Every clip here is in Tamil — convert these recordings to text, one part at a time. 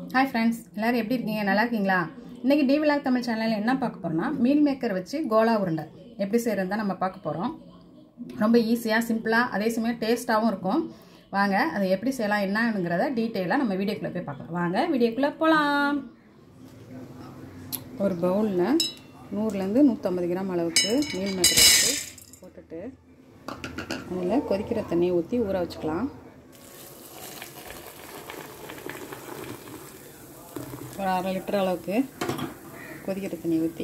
ஹாய் ஃப்ரெண்ட்ஸ் எல்லாரும் எப்படி இருக்கீங்க நல்லா இருக்கீங்களா இன்றைக்கி டி விலாக் தமிழ் சேனலில் என்ன பார்க்க போகிறோம்னா மீல் மேக்கர் வச்சு கோலா உருண்டை எப்படி செய்கிறது தான் நம்ம பார்க்க போகிறோம் ரொம்ப ஈஸியாக சிம்பிளாக அதே சமயம் டேஸ்ட்டாகவும் இருக்கும் வாங்க அதை எப்படி செய்யலாம் என்னங்கிறத டீட்டெயிலாக நம்ம வீடியோக்குள்ளே போய் பார்க்கலாம் வாங்க வீடியோக்குள்ளே போகலாம் ஒரு பவுலில் நூறுலேருந்து நூற்றம்பது கிராம் அளவுக்கு மீல் மேக்கர் வச்சு போட்டுட்டு அதில் கொதிக்கிற தண்ணியை ஊற்றி ஊற வச்சுக்கலாம் ஒரு அரை லிட்டர் அளவுக்கு கொதிக்கிற தண்ணி ஊற்றி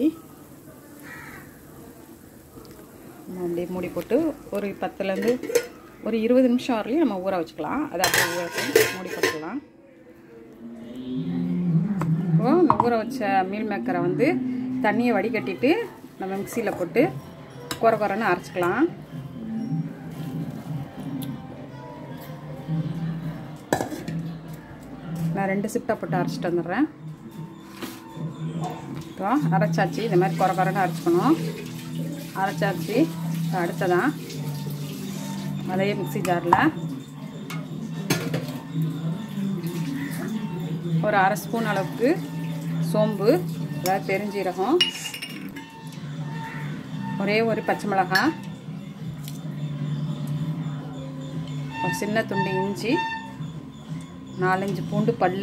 நம்ம அப்படியே மூடி போட்டு ஒரு பத்துலேருந்து ஒரு இருபது நிமிஷம் வரலையும் நம்ம ஊற வச்சுக்கலாம் அதை அப்படியே ஊற வச்சு மூடி போட்டுக்கலாம் இப்போது இந்த ஊற வச்ச மீல் மேக்கரை வந்து தண்ணியை வடிகட்டிட்டு நம்ம மிக்சியில் போட்டு குறை குறைன்னு அரைச்சிக்கலாம் நான் ரெண்டு சிப்டாக போட்டு அரைச்சிட்டு வந்துடுறேன் இப்போ அரைச்சாச்சு இந்த மாதிரி குறை குறைன்னு அரைச்சிக்கணும் அரைச்சாச்சு இப்போ அடுத்ததான் அதே மிக்சி ஜாரில் ஒரு அரை ஸ்பூன் அளவுக்கு சோம்பு அதாவது பெருஞ்சீரகம் ஒரே ஒரு பச்சை மிளகாய் ஒரு சின்ன துண்டு இஞ்சி நாலஞ்சு பூண்டு பல்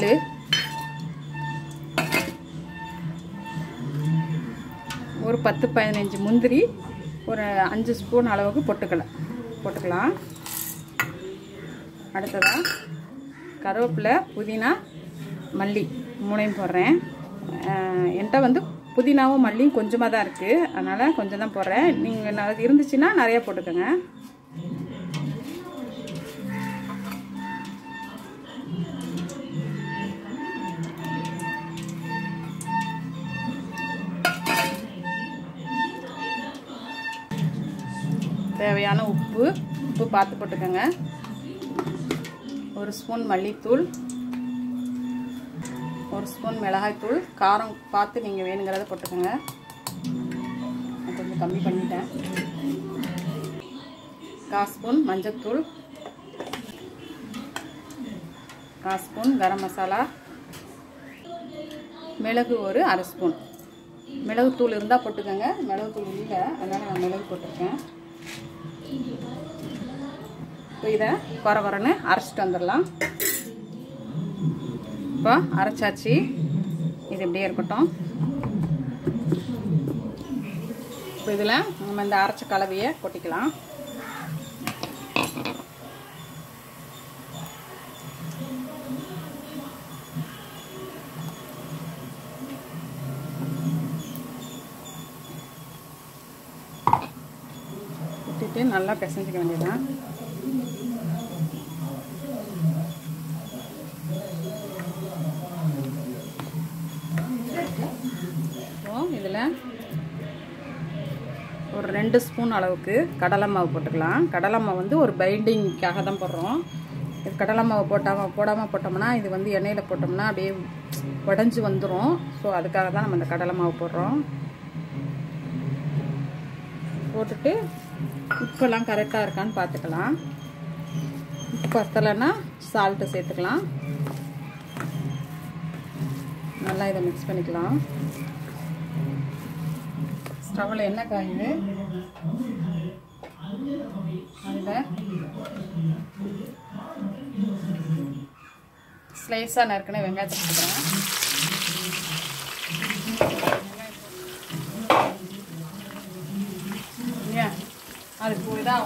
ஒரு பத்து பதினஞ்சு முந்திரி ஒரு அஞ்சு ஸ்பூன் அளவுக்கு பொட்டுக்கலை போட்டுக்கலாம் அடுத்ததாக கருவேப்பிலை புதினா மல்லி மூணையும் போடுறேன் என்கிட்ட வந்து புதினாவும் மல்லியும் கொஞ்சமாக தான் இருக்குது அதனால் கொஞ்சம் தான் போடுறேன் நீங்கள் இருந்துச்சுன்னா நிறையா போட்டுக்கோங்க தேவையான உப்பு உப்பு பார்த்து போட்டுக்கோங்க ஒரு ஸ்பூன் மல்லித்தூள் ஒரு ஸ்பூன் மிளகாய்த்தூள் காரம் பார்த்து நீங்கள் வேணுங்கிறத போட்டுக்கோங்க நான் கொஞ்சம் கம்மி பண்ணிட்டேன் கால் ஸ்பூன் மஞ்சத்தூள் கால் ஸ்பூன் கரம் மசாலா மிளகு ஒரு அரை ஸ்பூன் மிளகுத்தூள் இருந்தால் போட்டுக்கோங்க மிளகுத்தூள் இல்லை அதனால் நான் மிளகு போட்டிருக்கேன் இப்போ இதை குறை குறைன்னு அரைச்சிட்டு வந்துடலாம் இப்போ அரைச்சாச்சு இது இப்படியே இருக்கட்டும் இப்போ இதில் நம்ம இந்த அரைச்ச கலவையை கொட்டிக்கலாம் கொட்டிட்டு நல்லா பிசைஞ்சிக்க வேண்டியதான் இதில் ஒரு ரெண்டு ஸ்பூன் அளவுக்கு கடலை மாவு போட்டுக்கலாம் கடலை மாவு வந்து ஒரு பைண்டிங்க்காக தான் போடுறோம் இது கடலை மாவு போட்டாமல் போடாமல் போட்டோம்னா இது வந்து எண்ணெயில் போட்டோம்னா அப்படியே உடஞ்சி வந்துடும் ஸோ அதுக்காக தான் நம்ம இந்த கடலை மாவு போடுறோம் போட்டுட்டு உப்பெல்லாம் கரெக்டாக இருக்கான்னு பார்த்துக்கலாம் உப்பு பத்தலைன்னா சால்ட்டு சேர்த்துக்கலாம் நல்லா இதை மிக்ஸ் பண்ணிக்கலாம் ஸ்டவ்வில் எண்ணெய் காயுது அதில் ஸ்லைஸாக நறுக்கின வெங்காயத்தை போட்டுக்கிறேன் ஏன் அது போய் தான்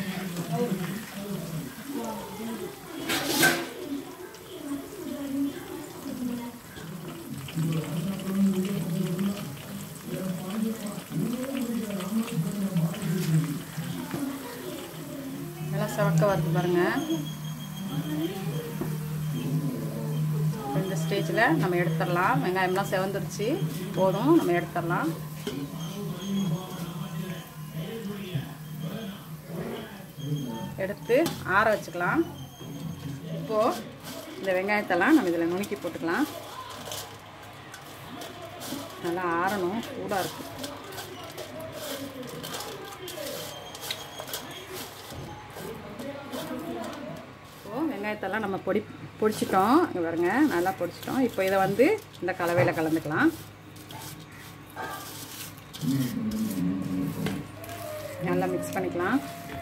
நல்லா செவக்க வருது பாருங்க இந்த ஸ்டேஜில் நம்ம எடுத்துடலாம் வெங்காயம்லாம் செவந்துருச்சு போதும் நம்ம எடுத்துடலாம் எடுத்து ஆற வச்சுக்கலாம் இப்போது இந்த வெங்காயத்தெல்லாம் நம்ம இதில் நுணுக்கி போட்டுக்கலாம் நல்லா ஆறணும் சூடாக இருக்குது வெங்காயத்தெல்லாம் நம்ம பொடி பொடிச்சிட்டோம் இங்க பாருங்க நல்லா பொடிச்சிட்டோம் இப்போ இதை வந்து இந்த கலவையில் கலந்துக்கலாம் நல்லா மிக்ஸ் பண்ணிக்கலாம்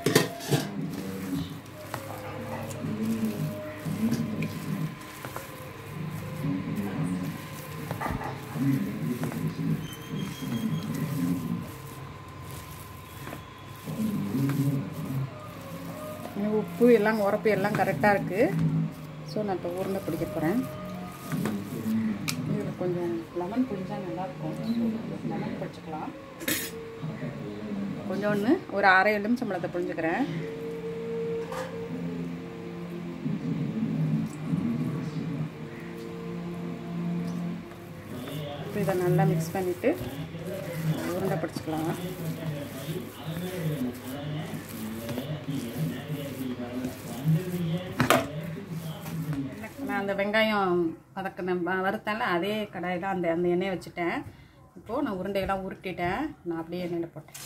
இன்னும் உப்பு எல்லாம் உரப்பு எல்லாம் கரெக்டாக இருக்குது ஸோ நான் இப்போ உருண்டை பிடிக்க போகிறேன் இதில் கொஞ்சம் லெமன் புளிஞ்சால் நல்லாயிருக்கும் லெமன் பிடிச்சிக்கலாம் கொஞ்சோன்னு ஒரு அரை எலுமிச்சம்பழத்தை புழிஞ்சுக்கிறேன் இப்போ இதை நல்லா மிக்ஸ் பண்ணிவிட்டு உருண்டை பிடிச்சிக்கலாம் நான் அந்த வெங்காயம் வதக்கின வறுத்தேன்ல அதே கடாயில் அந்த அந்த எண்ணெயை வச்சுட்டேன் இப்போது நான் உருண்டையெல்லாம் உருட்டிட்டேன் நான் அப்படியே எண்ணெயில் போட்டேன்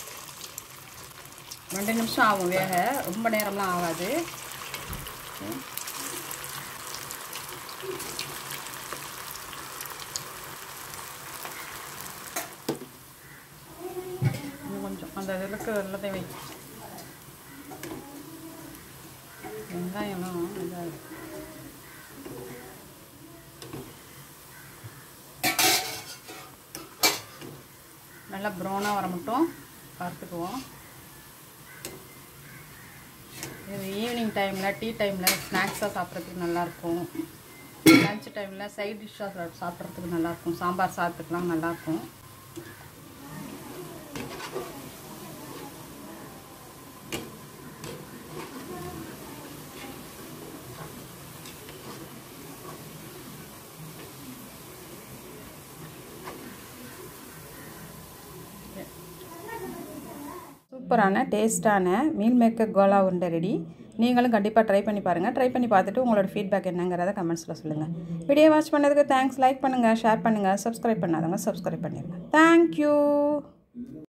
ரெண்டு நிமிஷம் ஆகும் வேக ரொம்ப நேரம்லாம் ஆகாது இன்னும் கொஞ்சம் அந்த இதுக்கு எல்லாத்தையும் வை வெங்காயம்லாம் இதாகிடும் நல்லா ப்ரௌனாக வர மட்டும் வறுத்துக்குவோம் இது ஈவினிங் டைமில் டீ டைமில் ஸ்நாக்ஸாக சாப்பிட்றதுக்கு நல்லாயிருக்கும் லஞ்ச் டைமில் சைட் டிஷ்ஷாக சாப்பிட்றதுக்கு நல்லாயிருக்கும் சாம்பார் சாதத்துக்குலாம் நல்லாயிருக்கும் சூப்பரான டேஸ்ட்டான மீல் மேக்கர் கோலா உருண்டை ரெடி நீங்களும் கண்டிப்பாக ட்ரை பண்ணி பாருங்கள் ட்ரை பண்ணி பார்த்துட்டு உங்களோட ஃபீட்பேக் என்னங்கிறத கமெண்ட்ஸில் சொல்லுங்கள் வீடியோ வாட்ச் பண்ணதுக்கு தேங்க்ஸ் லைக் பண்ணுங்கள் ஷேர் பண்ணுங்கள் சப்ஸ்கிரைப் பண்ணாதவங்க சப்ஸ்கிரைப் பண்ணிடுங்க தேங்க்யூ